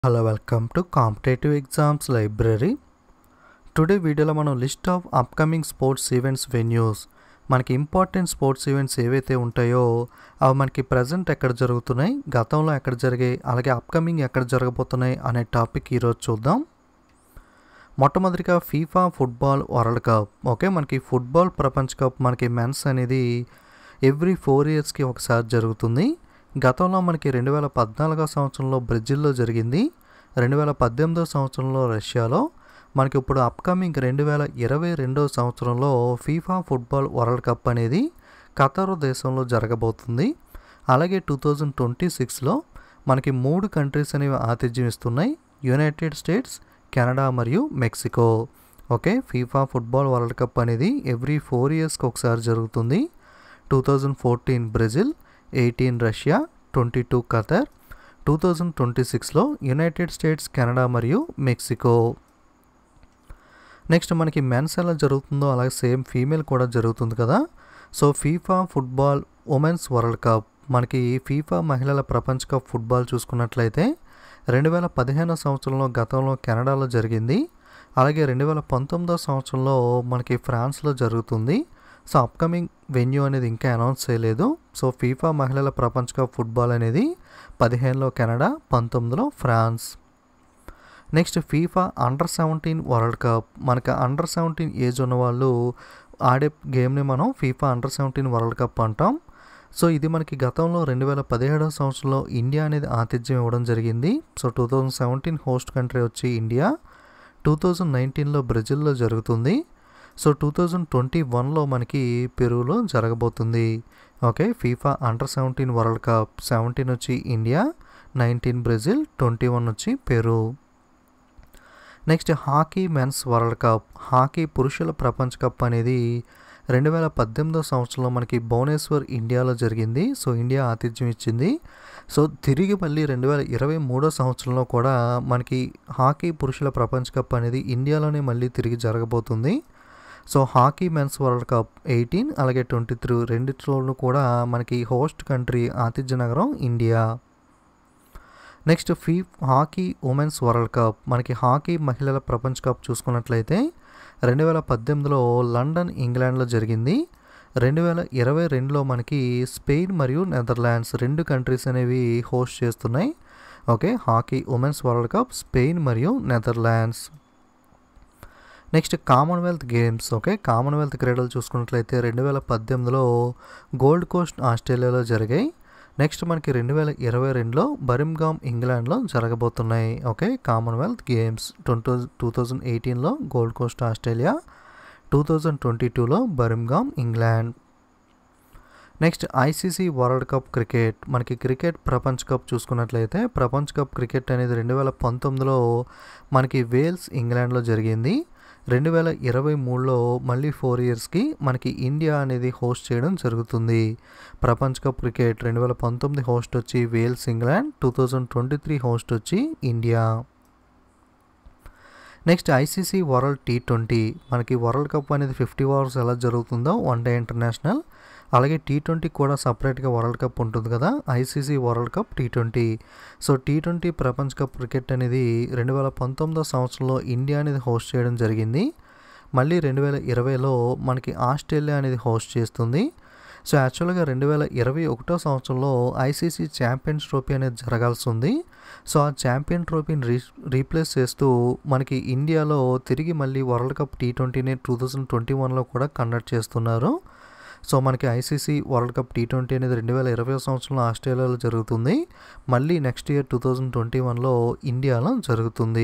hello welcome to competitive exams library today వీడియోలో మనం list of upcoming sports events venues మనకి important sports events ఏవైతే ఉంటాయో అవి మనకి ప్రజెంట్ ఎక్కడ జరుగుతున్నాయి గతంలో ఎక్కడ జరిగాయి అలాగే అప్కమింగ్ ఎక్కడ జరగబోతున్నాయి అనే టాపిక్ ఈరోజు చూద్దాం మొట్టమొదటిగా FIFA football world cup okay మనకి ఫుట్బాల్ ప్రపంచ కప్ మనకి మెన్స్ అనేది ఎవ్రీ ఫోర్ ఇయర్స్కి ఒకసారి జరుగుతుంది గతంలో మనకి రెండు వేల పద్నాలుగో సంవత్సరంలో బ్రెజిల్లో జరిగింది రెండు వేల పద్దెనిమిదో సంవత్సరంలో రష్యాలో మనకి ఇప్పుడు అప్కమింగ్ రెండు వేల ఇరవై రెండో సంవత్సరంలో ఫీఫా ఫుట్బాల్ వరల్డ్ కప్ అనేది ఖతర్ దేశంలో జరగబోతుంది అలాగే టూ థౌజండ్ ట్వంటీ సిక్స్లో మనకి మూడు కంట్రీస్ అనేవి ఆతిథ్యం ఇస్తున్నాయి యునైటెడ్ స్టేట్స్ కెనడా మరియు Mexico okay FIFA football world cup అనేది ఎవ్రీ ఫోర్ ఇయర్స్కి ఒకసారి జరుగుతుంది two thousand fourteen Brazil eighteen Russia twenty two Qatar two thousand twenty సిక్స్లో యునైటెడ్ స్టేట్స్ కెనడా మరియు మెక్సికో నెక్స్ట్ మనకి మెన్స్ ఎలా జరుగుతుందో అలాగే సేమ్ ఫీమేల్ కూడా జరుగుతుంది కదా so FIFA football women's world cup మనకి ఫీఫా మహిళల ప్రపంచ కప్ ఫుట్బాల్ చూసుకున్నట్లయితే రెండు వేల పదిహేనో సంవత్సరంలో గతంలో కెనడాలో జరిగింది అలాగే రెండు వేల పంతొమ్మిదో సంవత్సరంలో మనకి ఫ్రాన్స్లో జరుగుతుంది సో అప్కమింగ్ వెన్యూ అనేది ఇంకా అనౌన్స్ చేయలేదు సో ఫీఫా మహిళల ప్రపంచ కప్ ఫుట్బాల్ అనేది పదిహేనులో కెనడా పంతొమ్మిదిలో France next FIFA under seventeen world cup మనకి అండర్ సెవెంటీన్ ఏజ్ ఉన్న వాళ్ళు ఆడే గేమ్ని మనం FIFA under seventeen world cup అంటాం సో ఇది మనకి గతంలో రెండు వేల పదిహేడవ సంవత్సరంలో ఇండియా అనేది ఆతిథ్యం ఇవ్వడం జరిగింది so two thousand seventeen host country వచ్చి ఇండియా టూ థౌజండ్ నైన్టీన్లో బ్రెజిల్లో జరుగుతుంది సో టూ థౌజండ్ ట్వంటీ వన్లో మనకి పెరువులో జరగబోతుంది okay FIFA under seventeen world cup seventeen వచ్చి India nineteen Brazil twenty one వచ్చి Peru next hockey men's world cup hockey పురుషుల ప్రపంచ కప్ అనేది రెండు వేల పద్దెనిమిదో సంవత్సరంలో మనకి భువనేశ్వర్ ఇండియాలో జరిగింది సో ఇండియా ఆతిథ్యం ఇచ్చింది సో తిరిగి మళ్ళీ రెండు వేల ఇరవై మూడో సంవత్సరంలో కూడా మనకి హాకీ పురుషుల ప్రపంచ కప్ అనేది ఇండియాలోనే మళ్ళీ తిరిగి జరగబోతుంది so hockey men's world cup eighteen అలాగే ట్వంటీ త్రీ రెండిట్లోనూ కూడా మనకి హోస్ట్ కంట్రీ ఆతిథ్య నగరం ఇండియా నెక్స్ట్ ఫీ హాకీ ఉమెన్స్ వరల్డ్ కప్ మనకి హాకీ మహిళల ప్రపంచ కప్ చూసుకున్నట్లయితే రెండు వేల పద్దెనిమిదిలో లండన్ ఇంగ్లాండ్లో జరిగింది రెండు వేల ఇరవై రెండులో మనకి స్పెయిన్ మరియు నెదర్లాండ్స్ రెండు కంట్రీస్ అనేవి హోస్ట్ చేస్తున్నాయి okay hockey women's world cup Spain మరియు Netherlands next Commonwealth games okay Commonwealth క్రీడలు చూసుకున్నట్లయితే రెండు వేల పద్దెనిమిదిలో గోల్డ్ కోస్ట్ ఆస్ట్రేలియాలో జరిగాయి నెక్స్ట్ మనకి రెండు వేల ఇరవై రెండులో బరిమ్గామ్ ఇంగ్లాండ్లో జరగబోతున్నాయి okay Commonwealth games twenty two thousand ఎయిటీన్లో Gold Coast Australia two thousand twenty టూలో Birmingham England next ICC world cup cricket మనకి క్రికెట్ ప్రపంచ కప్ చూసుకున్నట్లయితే ప్రపంచ కప్ క్రికెట్ అనేది రెండు వేల పంతొమ్మిదిలో మనకి వేల్స్ ఇంగ్లాండ్లో జరిగింది రెండు వేల ఇరవై మూడులో మళ్ళీ ఫోర్ ఇయర్స్కి మనకి ఇండియా అనేది హోస్ట్ చేయడం జరుగుతుంది ప్రపంచ కప్ క్రికెట్ రెండు వేల పంతొమ్మిది హోస్ట్ వచ్చి Wales England two thousand twenty three host వచ్చి India next ICC world T twenty మనకి వరల్డ్ కప్ అనేది ఫిఫ్టీ ఓవర్స్ ఎలా జరుగుతుందో వన్ డే ఇంటర్నేషనల్ అలాగే టీ ట్వంటీ కూడా సపరేట్గా వరల్డ్ కప్ ఉంటుంది కదా ICC world cup T twenty so T twenty ప్రపంచ కప్ క్రికెట్ అనేది రెండు వేల పంతొమ్మిదో సంవత్సరంలో ఇండియా అనేది హోస్ట్ చేయడం జరిగింది మళ్ళీ రెండు వేల ఇరవైలో మనకి ఆస్ట్రేలియా అనేది హోస్ట్ చేస్తుంది సో యాక్చువల్గా రెండు వేల ఇరవై ఒకటో సంవత్సరంలో ఐసీసీ ఛాంపియన్స్ ట్రోఫీ అనేది జరగాల్సి ఉంది సో ఆ ఛాంపియన్ ట్రోఫీని రీ రీప్లేస్ చేస్తూ మనకి ఇండియాలో తిరిగి మళ్ళీ వరల్డ్ కప్ టీ ట్వంటీని టూ థౌజండ్ ట్వంటీ వన్లో కూడా కండక్ట్ చేస్తున్నారు సో మనకి ICC world cup T twenty అనేది రెండు వేల ఇరవై సంవత్సరంలో ఆస్ట్రేలియాలో జరుగుతుంది మళ్ళీ next year two thousand twenty వన్లో ఇండియాలో జరుగుతుంది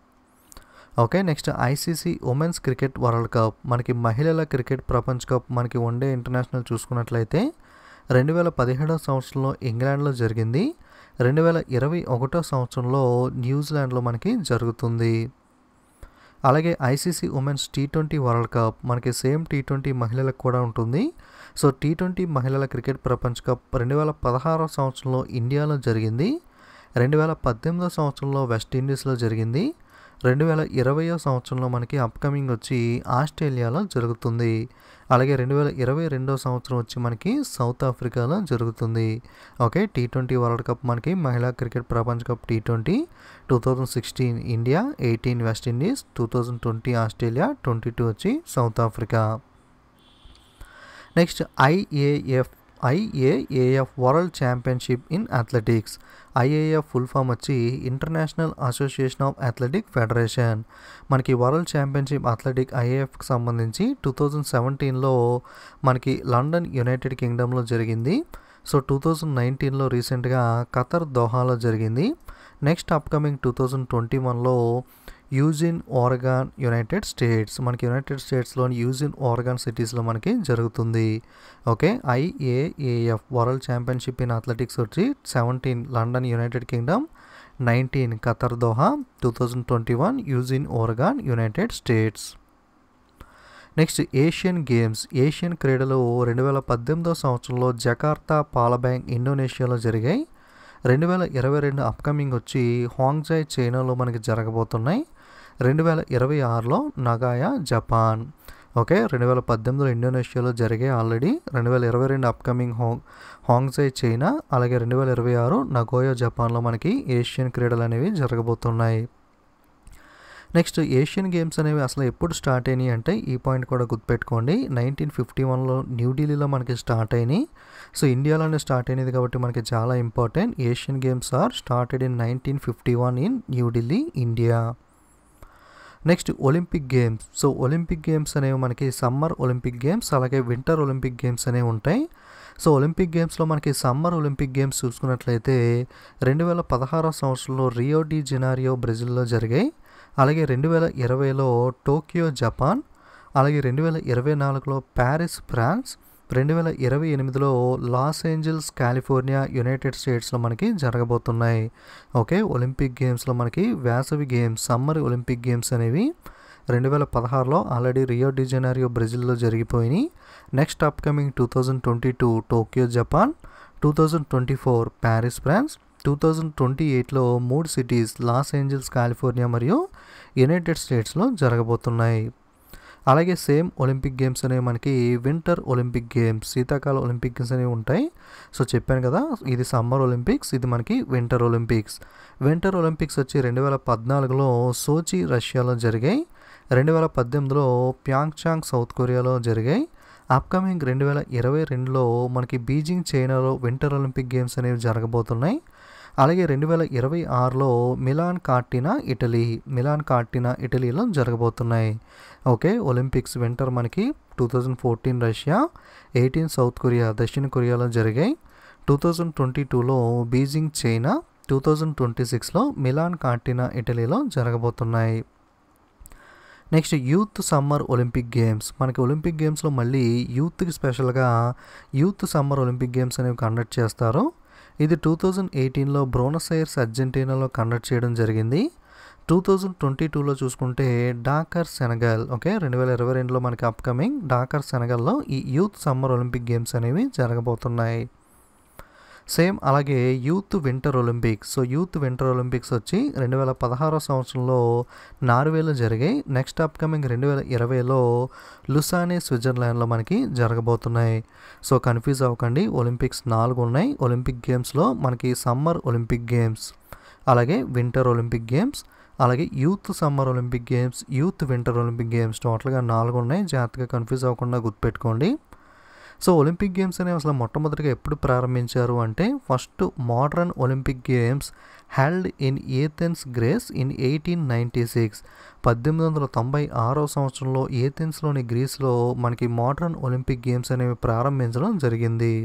okay next ICC women's cricket world cup మనకి మహిళల క్రికెట్ ప్రపంచ కప్ మనకి వన్డే ఇంటర్నేషనల్ చూసుకున్నట్లయితే రెండు వేల పదిహేడవ సంవత్సరంలో ఇంగ్లాండ్లో జరిగింది రెండు వేల ఇరవై ఒకటో సంవత్సరంలో న్యూజిలాండ్లో మనకి జరుగుతుంది అలాగే ICC women's T twenty world cup మనకి సేమ్ టీ ట్వంటీ మహిళలకు కూడా ఉంటుంది సో టీ ట్వంటీ మహిళల క్రికెట్ ప్రపంచ కప్ రెండు వేల పదహారవ సంవత్సరంలో ఇండియాలో జరిగింది రెండు వేల పద్దెనిమిదో సంవత్సరంలో వెస్టిండీస్లో జరిగింది రెండు వేల ఇరవయో సంవత్సరంలో మనకి అప్కమింగ్ వచ్చి ఆస్ట్రేలియాలో జరుగుతుంది అలాగే రెండు వేల ఇరవై రెండో సంవత్సరం వచ్చి మనకి సౌత్ ఆఫ్రికాలో జరుగుతుంది okay T twenty world cup మనకి మహిళా క్రికెట్ ప్రపంచ cup T twenty two thousand sixteen India eighteen West Indies two thousand twenty Australia twenty two వచ్చి South Africa next IAF IAAF world championship in athletics IAF full form వచ్చి international association of athletic federation మనకి world championship athletic ఐఏఎఫ్కి సంబంధించి two thousand సెవెంటీన్లో మనకి London United కింగ్డమ్లో జరిగింది so two thousand నైన్టీన్లో రీసెంట్గా ఖతర్ దోహాలో జరిగింది next upcoming two thousand twenty వన్లో యూజిన్ ఓరగాన్ యునైటెడ్ స్టేట్స్ మనకి యునైటెడ్ స్టేట్స్లోని యూజిన్ ఓరగాన్ సిటీస్లో మనకి జరుగుతుంది okay IAAF world championship in athletics వచ్చి seventeen London United Kingdom nineteen Qatar Doha two thousand twenty one Eugene Oregon United States next Asian games Asian క్రీడలు రెండు వేల పద్దెనిమిదో సంవత్సరంలో జకార్తా పాలబ్యాంక్ ఇండోనేషియాలో జరిగాయి రెండు వేల ఇరవై రెండు అప్కమింగ్ వచ్చి హాంగ్జాయ్ చైనాలో మనకి జరగబోతున్నాయి రెండు వేల ఇరవై ఆరులో నగాయా జపాన్ ఓకే రెండు వేల పద్దెనిమిదిలో ఇండోనేషియాలో జరిగాయి ఆల్రెడీ రెండు వేల ఇరవై రెండు అప్కమింగ్ హాంగ్ హాంగ్జాయ్ చైనా అలాగే రెండు వేల ఇరవై ఆరు నగోయా జపాన్లో మనకి ఏషియన్ క్రీడలు అనేవి జరగబోతున్నాయి నెక్స్ట్ ఏషియన్ గేమ్స్ అనేవి అసలు ఎప్పుడు స్టార్ట్ అయినాయి అంటే ఈ పాయింట్ కూడా గుర్తుపెట్టుకోండి నైన్టీన్ ఫిఫ్టీ వన్లో న్యూఢిల్లీలో మనకి స్టార్ట్ అయినాయి సో ఇండియాలోనే స్టార్ట్ అయినది కాబట్టి మనకి చాలా important Asian games are started in nineteen fifty one in New Delhi India next Olympic games so Olympic games అనేవి మనకి సమ్మర్ ఒలింపిక్ గేమ్స్ అలాగే వింటర్ ఒలింపిక్ గేమ్స్ అనేవి ఉంటాయి సో ఒలింపిక్ గేమ్స్లో మనకి సమ్మర్ ఒలింపిక్ గేమ్స్ చూసుకున్నట్లయితే రెండు వేల పదహారో సంవత్సరంలో రియో డి జెనారియో బ్రెజిల్లో జరిగాయి అలాగే రెండు వేల ఇరవైలో టోక్యో జపాన్ అలాగే రెండు వేల ఇరవై నాలుగులో ప్యారిస్ ఫ్రాన్స్ రెండు వేల ఇరవై ఎనిమిదిలో లాస్ ఏంజల్స్ కాలిఫోర్నియా యునైటెడ్ స్టేట్స్లో మనకి జరగబోతున్నాయి ఓకే ఒలింపిక్ గేమ్స్లో మనకి వేసవి గేమ్స్ సమ్మర్ ఒలింపిక్ గేమ్స్ అనేవి రెండు వేల పదహారులో ఆల్రెడీ రియో డిజైనారియో బ్రెజిల్లో జరిగిపోయినాయి next upcoming two thousand twenty two Tokyo Japan two thousand twenty four Paris France two thousand twenty ఎయిట్లో మూడు సిటీస్ లాస్ ఏంజల్స్ కాలిఫోర్నియా మరియు యునైటెడ్ స్టేట్స్లో జరగబోతున్నాయి అలాగే సేమ్ ఒలింపిక్ గేమ్స్ అనేవి మనకి వింటర్ ఒలింపిక్ గేమ్స్ శీతాకాల ఒలింపిక్ గేమ్స్ అనేవి ఉంటాయి సో చెప్పాను కదా ఇది సమ్మర్ ఒలింపిక్స్ ఇది మనకి వింటర్ ఒలింపిక్స్ వింటర్ ఒలింపిక్స్ వచ్చి రెండు వేల పద్నాలుగులో సోచి రష్యాలో జరిగాయి రెండు వేల పద్దెనిమిదిలో ప్యాంగ్చాంగ్ సౌత్ కొరియాలో జరిగాయి అప్కమింగ్ రెండు వేల ఇరవై రెండులో మనకి బీజింగ్ చైనాలో వింటర్ ఒలింపిక్ గేమ్స్ అనేవి జరగబోతున్నాయి అలాగే రెండు వేల ఇరవై ఆరులో Milan Cortina Italy Milan Cortina ఇటలీలో జరగబోతున్నాయి ఓకే ఒలింపిక్స్ వింటర్ మనకి two thousand fourteen Russia eighteen South Korea దక్షిణ కొరియాలో జరిగాయి టూ థౌజండ్ ట్వంటీ టూలో Beijing China two thousand twenty సిక్స్లో మిలాన్ కార్టినా ఇటలీలో జరగబోతున్నాయి next youth summer Olympic games మనకి ఒలింపిక్ గేమ్స్లో మళ్ళీ యూత్కి స్పెషల్గా యూత్ సమ్మర్ ఒలింపిక్ గేమ్స్ అనేవి కండక్ట్ చేస్తారు ఇది టూ థౌజండ్ ఎయిటీన్లో బ్రోనస్ ఐర్స్ అర్జెంటీనాలో కండక్ట్ చేయడం జరిగింది టూ థౌజండ్ ట్వంటీ టూలో చూసుకుంటే డాకర్ సెనగల్ ఓకే రెండు వేల ఇరవై రెండులో మనకి అప్కమింగ్ డాకర్ సెనగల్లో ఈ యూత్ సమ్మర్ ఒలింపిక్ గేమ్స్ అనేవి జరగబోతున్నాయి సేమ్ అలాగే youth winter Olympics so youth winter Olympics వచ్చి రెండు వేల పదహారో సంవత్సరంలో నార్వేలో జరిగాయి నెక్స్ట్ అప్కమింగ్ రెండు వేల ఇరవైలో లుసానే స్విట్జర్లాండ్లో మనకి జరగబోతున్నాయి సో కన్ఫ్యూజ్ అవ్వకండి ఒలింపిక్స్ నాలుగు ఉన్నాయి ఒలింపిక్ గేమ్స్లో మనకి సమ్మర్ ఒలింపిక్ గేమ్స్ అలాగే వింటర్ ఒలింపిక్ గేమ్స్ అలాగే youth summer Olympic games youth winter Olympic games టోటల్గా నాలుగు ఉన్నాయి జాగ్రత్తగా కన్ఫ్యూజ్ అవ్వకుండా గుర్తుపెట్టుకోండి సో ఒలింపిక్ గేమ్స్ అనేవి అసలు మొట్టమొదటిగా ఎప్పుడు ప్రారంభించారు అంటే first modern Olympic games held in Athens Greece in eighteen ninety six పద్దెనిమిది వందల తొంభై ఆరో సంవత్సరంలో ఏథెన్స్లోని గ్రీస్లో మనకి మోడర్న్ ఒలింపిక్ గేమ్స్ అనేవి ప్రారంభించడం జరిగింది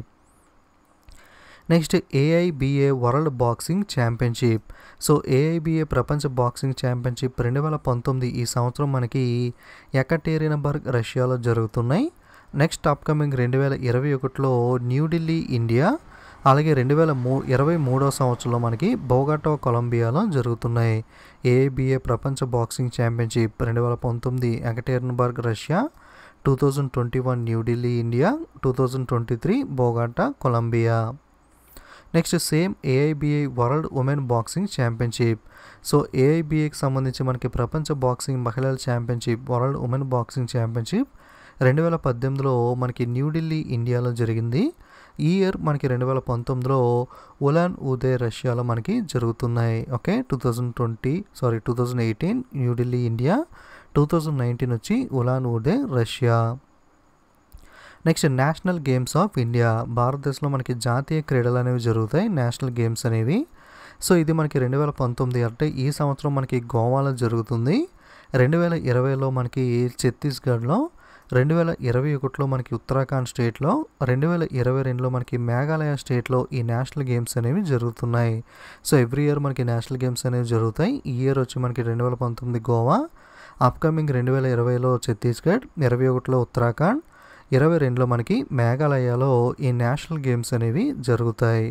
next AIBA world boxing championship so AIBA ప్రపంచ బాక్సింగ్ ఛాంపియన్షిప్ రెండు వేల పంతొమ్మిది ఈ సంవత్సరం మనకి ఎకటేరినబర్గ్ రష్యాలో జరుగుతున్నాయి నెక్స్ట్ అప్కమింగ్ రెండు వేల ఇరవై ఒకటిలో న్యూఢిల్లీ ఇండియా అలాగే రెండు వేల మూ ఇరవై మూడో సంవత్సరంలో మనకి బోగాటో కొలంబియాలో జరుగుతున్నాయి ఏఐబిఏ ప్రపంచ బాక్సింగ్ ఛాంపియన్షిప్ రెండు వేల పంతొమ్మిది Yekaterinburg Russia two thousand twenty one New Delhi India two thousand twenty three Bogota Colombia next same AIBA world women boxing championship so ఏఐబిఏకి సంబంధించి మనకి ప్రపంచ బాక్సింగ్ మహిళల championship world women boxing championship రెండు వేల పద్దెనిమిదిలో మనకి న్యూఢిల్లీ ఇండియాలో జరిగింది ఈ ఇయర్ మనకి రెండు వేల పంతొమ్మిదిలో ఉలాన్ ఉదే రష్యాలో మనకి జరుగుతున్నాయి okay two thousand twenty sorry two thousand eighteen New Delhi India two thousand nineteen వచ్చి Ulan Ude Russia next national games of India భారతదేశంలో మనకి జాతీయ క్రీడలు అనేవి జరుగుతాయి నేషనల్ గేమ్స్ అనేవి సో ఇది మనకి రెండు వేల పంతొమ్మిది అంటే ఈ సంవత్సరం మనకి గోవాలో జరుగుతుంది రెండు వేల ఇరవైలో మనకి ఛత్తీస్గఢ్లో రెండు వేల ఇరవై ఒకటిలో మనకి ఉత్తరాఖండ్ స్టేట్లో రెండు వేల ఇరవై రెండులో మనకి మేఘాలయ స్టేట్లో ఈ నేషనల్ గేమ్స్ అనేవి జరుగుతున్నాయి సో ఎవ్రీ ఇయర్ మనకి నేషనల్ గేమ్స్ అనేవి జరుగుతాయి ఈ ఇయర్ వచ్చి మనకి రెండు వేల పంతొమ్మిది గోవా అప్కమింగ్ రెండు వేల ఇరవైలో ఛత్తీస్గఢ్ ఇరవై ఒకటిలో ఉత్తరాఖండ్ ఇరవై రెండులో మనకి మేఘాలయలో ఈ నేషనల్ గేమ్స్ అనేవి జరుగుతాయి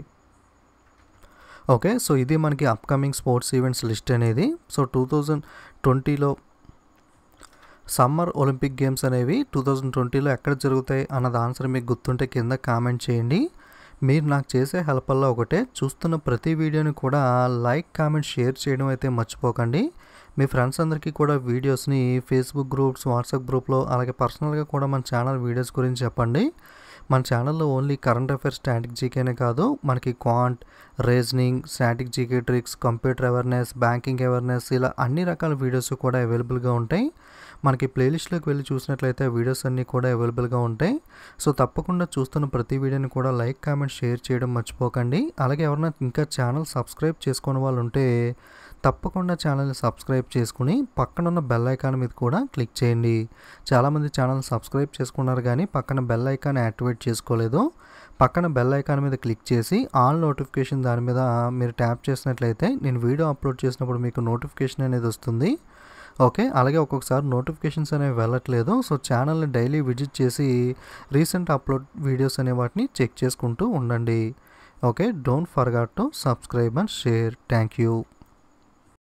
ఓకే సో ఇది మనకి అప్కమింగ్ స్పోర్ట్స్ ఈవెంట్స్ లిస్ట్ అనేది సో టూ థౌజండ్ ట్వంటీలో సమ్మర్ ఒలింపిక్ గేమ్స్ అనేవి టూ థౌజండ్ ట్వంటీలో ఎక్కడ జరుగుతాయి అన్నది ఆన్సర్ మీకు గుర్తుంటే కింద కామెంట్ చేయండి మీరు నాకు చేసే హెల్ప్ వల్ల ఒకటే చూస్తున్న ప్రతి వీడియోని కూడా లైక్ కామెంట్ షేర్ చేయడం అయితే మర్చిపోకండి మీ ఫ్రెండ్స్ అందరికీ కూడా వీడియోస్ని ఫేస్బుక్ గ్రూప్స్ వాట్సాప్ గ్రూప్లో అలాగే పర్సనల్గా కూడా మన ఛానల్ వీడియోస్ గురించి చెప్పండి మన ఛానల్లో ఓన్లీ కరెంట్ అఫైర్స్ స్టాటిక్ జీకేనే కాదు మనకి quant reasoning static GK tricks computer awareness banking awareness ఇలా అన్ని రకాల వీడియోస్ కూడా అవైలబుల్గా ఉంటాయి మనకి ప్లేలిస్ట్లోకి వెళ్ళి చూసినట్లయితే వీడియోస్ అన్నీ కూడా అవైలబుల్గా ఉంటాయి సో తప్పకుండా చూస్తున్న ప్రతి వీడియోని కూడా లైక్ కామెంట్ షేర్ చేయడం మర్చిపోకండి అలాగే ఎవరైనా ఇంకా ఛానల్ సబ్స్క్రైబ్ చేసుకునే వాళ్ళు ఉంటే తప్పకుండా ఛానల్ని సబ్స్క్రైబ్ చేసుకుని పక్కన ఉన్న బెల్ ఐకాన్ మీద కూడా క్లిక్ చేయండి చాలామంది ఛానల్ సబ్స్క్రైబ్ చేసుకున్నారు కానీ పక్కన బెల్ ఐకాన్ యాక్టివేట్ చేసుకోలేదు పక్కన బెల్ ఐకాన్ మీద క్లిక్ చేసి ఆల్ నోటిఫికేషన్ దాని మీద మీరు ట్యాప్ చేసినట్లయితే నేను వీడియో అప్లోడ్ చేసినప్పుడు మీకు నోటిఫికేషన్ అనేది వస్తుంది ఓకే అలాగే ఒక్కొక్కసారి నోటిఫికేషన్స్ అనేవి వెళ్ళట్లేదు సో ఛానల్ని డైలీ విజిట్ చేసి రీసెంట్ అప్లోడ్ వీడియోస్ అనే వాటిని చెక్ చేసుకుంటూ ఉండండి okay don't forgot to subscribe and share thank you